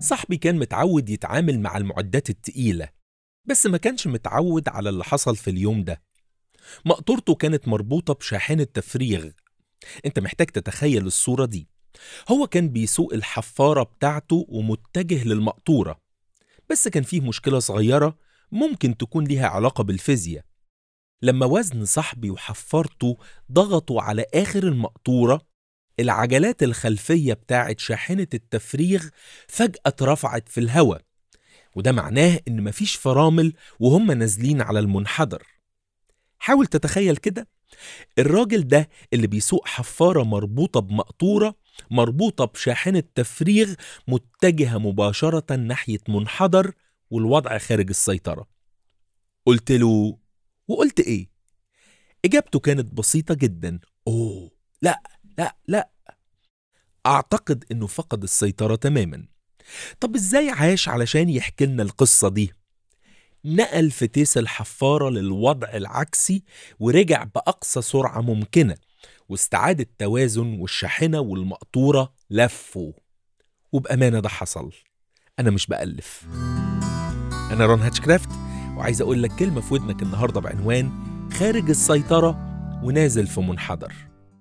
صاحبي كان متعود يتعامل مع المعدات التقيلة بس ما كانش متعود على اللي حصل في اليوم ده مقطورته كانت مربوطة بشاحنة تفريغ انت محتاج تتخيل الصورة دي هو كان بيسوق الحفارة بتاعته ومتجه للمقطورة بس كان فيه مشكلة صغيرة ممكن تكون ليها علاقة بالفيزياء لما وزن صاحبي وحفارته ضغطوا على آخر المقطورة العجلات الخلفية بتاعت شاحنة التفريغ فجأة اترفعت في الهواء وده معناه إن مفيش فرامل وهم نازلين على المنحدر حاول تتخيل كده الراجل ده اللي بيسوق حفارة مربوطة بمقطورة مربوطة بشاحنة تفريغ متجهة مباشرة ناحية منحدر والوضع خارج السيطرة قلت له وقلت ايه اجابته كانت بسيطة جدا اوه لا لا لا اعتقد انه فقد السيطرة تماما طب ازاي عاش علشان يحكي لنا القصة دي نقل فتيس الحفارة للوضع العكسي ورجع بأقصى سرعة ممكنة واستعاد التوازن والشاحنة والمقطورة لفوا وبأمانة ده حصل أنا مش بألف أنا رون هاتشكرافت وعايز أقول لك كلمة في ودنك النهاردة بعنوان خارج السيطرة ونازل في منحدر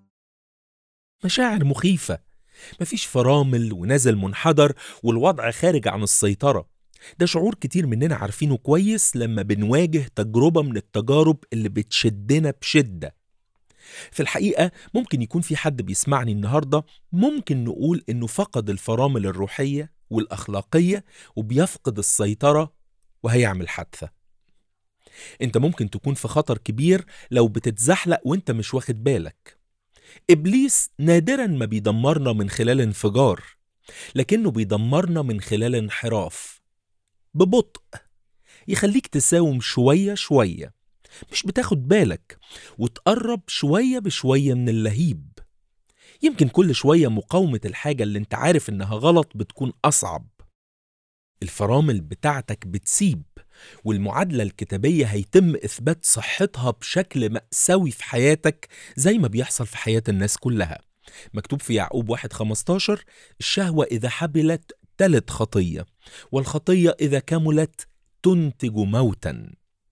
مشاعر مخيفة مفيش فرامل ونازل منحدر والوضع خارج عن السيطرة ده شعور كتير مننا عارفينه كويس لما بنواجه تجربة من التجارب اللي بتشدنا بشدة في الحقيقة ممكن يكون في حد بيسمعني النهاردة ممكن نقول إنه فقد الفرامل الروحية والأخلاقية وبيفقد السيطرة وهيعمل حادثة انت ممكن تكون في خطر كبير لو بتتزحلق وانت مش واخد بالك إبليس نادرا ما بيدمرنا من خلال انفجار لكنه بيدمرنا من خلال انحراف ببطء يخليك تساوم شوية شوية مش بتاخد بالك وتقرب شوية بشوية من اللهيب يمكن كل شوية مقاومة الحاجة اللي انت عارف انها غلط بتكون أصعب الفرامل بتاعتك بتسيب والمعادلة الكتابية هيتم إثبات صحتها بشكل مأساوي في حياتك زي ما بيحصل في حياة الناس كلها مكتوب في يعقوب 1.15 الشهوة إذا حبلت تلت خطية والخطية إذا كملت تنتج موتا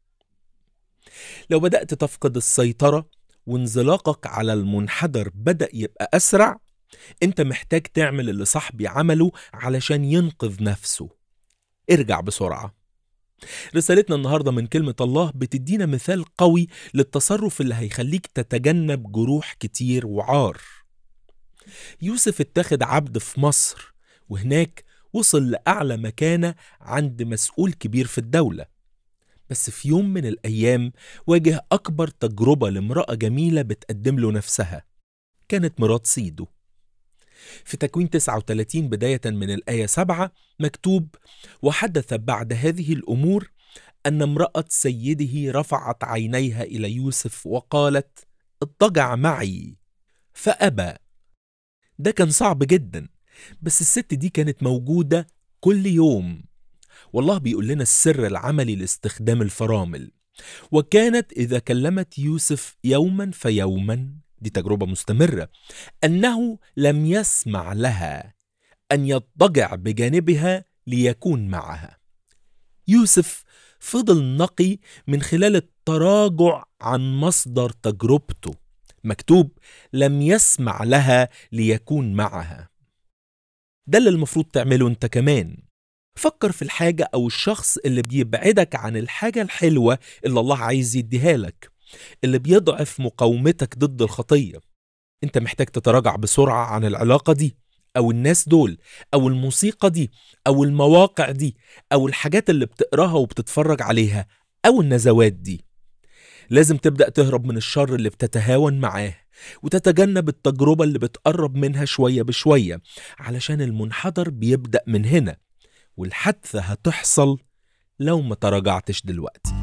لو بدأت تفقد السيطرة وانزلاقك على المنحدر بدأ يبقى أسرع أنت محتاج تعمل اللي صاحبي عمله علشان ينقذ نفسه ارجع بسرعة رسالتنا النهاردة من كلمة الله بتدينا مثال قوي للتصرف اللي هيخليك تتجنب جروح كتير وعار يوسف اتخذ عبد في مصر وهناك وصل لأعلى مكانة عند مسؤول كبير في الدولة بس في يوم من الأيام واجه أكبر تجربة لامرأة جميلة بتقدم له نفسها كانت مرات سيدو في تكوين 39 بداية من الآية 7 مكتوب وحدث بعد هذه الأمور أن امرأة سيده رفعت عينيها إلى يوسف وقالت اضطجع معي فأبى ده كان صعب جدا بس الست دي كانت موجودة كل يوم والله بيقول لنا السر العملي لاستخدام الفرامل وكانت إذا كلمت يوسف يوما فيوما دي تجربة مستمرة أنه لم يسمع لها أن يضطجع بجانبها ليكون معها يوسف فضل نقي من خلال التراجع عن مصدر تجربته مكتوب لم يسمع لها ليكون معها ده اللي المفروض تعمله انت كمان فكر في الحاجة أو الشخص اللي بيبعدك عن الحاجة الحلوة اللي الله عايز يديها لك اللي بيضعف مقاومتك ضد الخطية انت محتاج تتراجع بسرعة عن العلاقة دي أو الناس دول أو الموسيقى دي أو المواقع دي أو الحاجات اللي بتقراها وبتتفرج عليها أو النزوات دي لازم تبدأ تهرب من الشر اللي بتتهاون معاه وتتجنب التجربة اللي بتقرب منها شوية بشوية علشان المنحدر بيبدأ من هنا والحادثة هتحصل لو ما تراجعتش دلوقتي